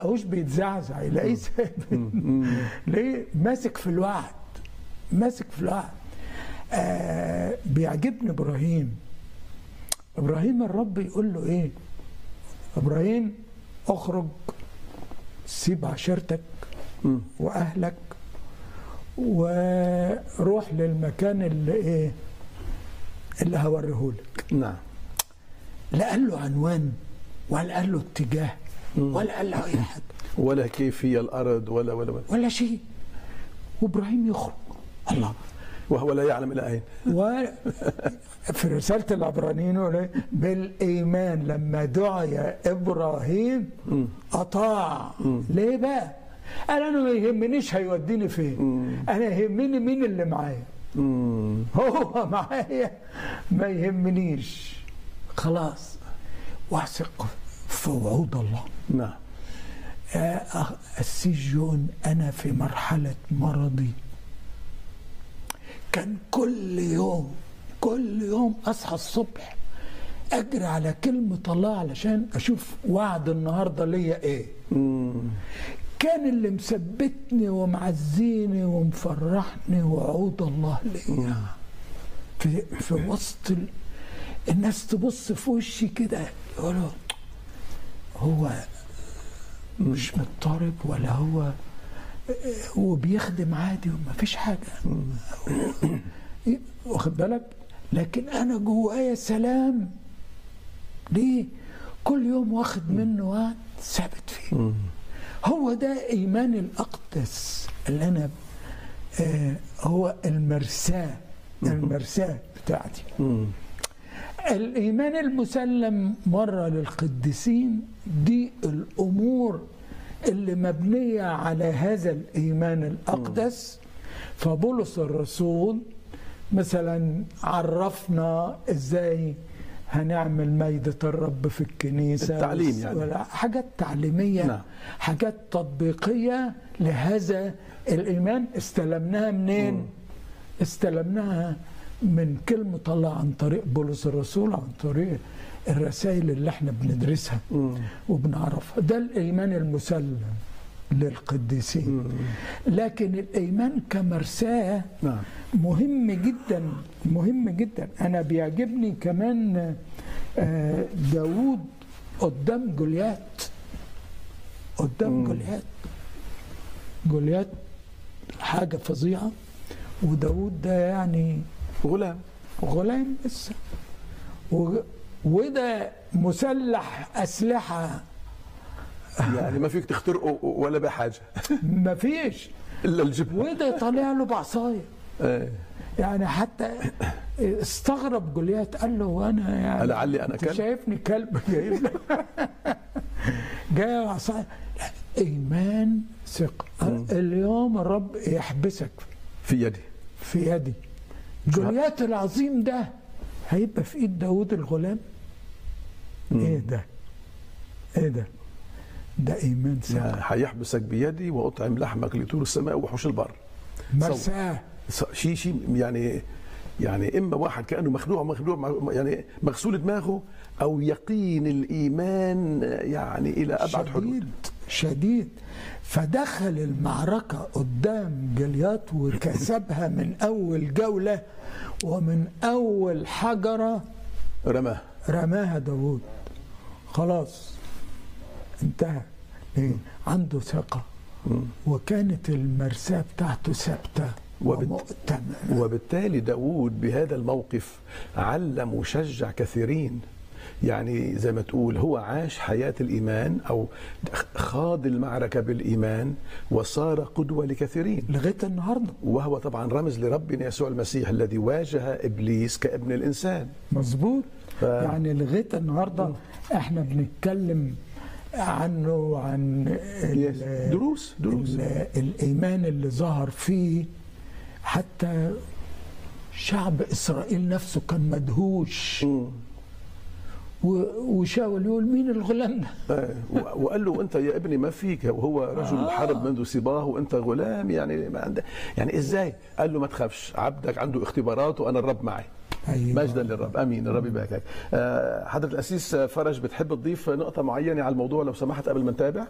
هوش بيتزعزع يلاقيه ثابت ليه ماسك في الوعد ماسك في الوعد آه بيعجبني ابراهيم ابراهيم الرب يقول له ايه ابراهيم اخرج سيب عشيرتك واهلك وروح للمكان اللي ايه اللي هوريهولك نعم لا قال له عنوان ولا قال له اتجاه ولا قال له اي حاجه ولا كيفية الأرض ولا ولا ولا ولا شيء وابراهيم يخرج الله وهو لا يعلم إلى أين وفي رسالة العبرانيين يقول إيه؟ بالإيمان لما دعي إبراهيم أطاع ليه بقى؟ قال أنا ما يهمنيش هيوديني فين أنا يهمني مين اللي معايا مم. هو معايا ما يهمنيش خلاص واثق في وعود الله نعم يا أخ- السيس جون أنا في مرحلة مرضي كان كل يوم كل يوم أصحى الصبح أجري على كلمة الله علشان أشوف وعد النهاردة ليا إيه مم. كان اللي مثبتني ومعزيني ومفرحني وعود الله ليا في, في وسط ال... الناس تبص في وشي كده يقولوا هو مش مضطرب ولا هو هو بيخدم عادي وما فيش حاجة واخد بالك لكن أنا جوايا سلام ليه كل يوم واخد منه وعد ثابت فيه هو ده إيمان الأقدس اللي أنا آه هو المرساة المرساة بتاعتي مم. الإيمان المسلم مرة للقديسين دي الأمور اللي مبنية على هذا الإيمان الأقدس فبولس الرسول مثلا عرفنا إزاي هنعمل ميدة الرب في الكنيسة التعليم يعني. ولا حاجات تعليمية نعم. حاجات تطبيقية لهذا الإيمان استلمناها منين؟ استلمناها من كلمة الله عن طريق بولس الرسول عن طريق الرسائل اللي احنا بندرسها وبنعرفها ده الإيمان المسلم للقديسين لكن الإيمان كمرساة نعم مهم جدا مهم جدا أنا بيعجبني كمان آه، داوود قدام جوليات قدام جوليات جوليات حاجة فظيعة وداوود ده يعني غلام غلام لسه و- وده مسلح أسلحة يعني ما فيك تخترقه ولا بحاجة مفيش إلا الجبهة وده طالع له بعصاية إيه. يعني حتى استغرب جوليات قال له وانا يعني لعلي أنا أنت كلب؟ شايفني كلب جايب لك جاي بعصاية لا، ايمان ثقه اليوم الرب يحبسك في يدي في يدي جوليات العظيم ده هيبقى في ايد داوود الغلام ايه ده ايه ده ده ايمان ثقه حيحبسك بيدي وأطعم لحمك لطول السماء وحوش البر مرساه شيء شيء يعني يعني اما واحد كانه مخدوع مخدوع يعني مغسول دماغه او يقين الايمان يعني الى ابعد حدود شديد شديد فدخل المعركة قدام جليات وكسبها من أول جولة ومن أول حجرة رماه رماها داوود خلاص انتهى ليه؟ عنده ثقة وكانت المرساة بتاعته ثابتة وبت- ومؤتمنة وبالتالي داود بهذا الموقف علم وشجع كثيرين يعني زي ما تقول هو عاش حياة الإيمان أو خاض المعركة بالإيمان وصار قدوة لكثيرين لغاية النهاردة وهو طبعا رمز لربنا يسوع المسيح الذي واجه إبليس كابن الإنسان مظبوط ف- يعني لغايه النهارده احنا بنتكلم عنه وعن ال- دروس دروس ال- الايمان اللي ظهر فيه حتى شعب اسرائيل نفسه كان مدهوش مم. و- وشاول يقول مين الغلام ده؟ آه، و- وقال له انت يا ابني ما فيك وهو رجل آه. حرب منذ صباه وانت غلام يعني ما عنده يعني ازاي؟ قال له ما تخافش عبدك عنده اختبارات وانا الرب معي أيوة. مجدا للرب امين الرب يباركك آه، حضره الاسيس فرج بتحب تضيف نقطه معينه على الموضوع لو سمحت قبل ما نتابع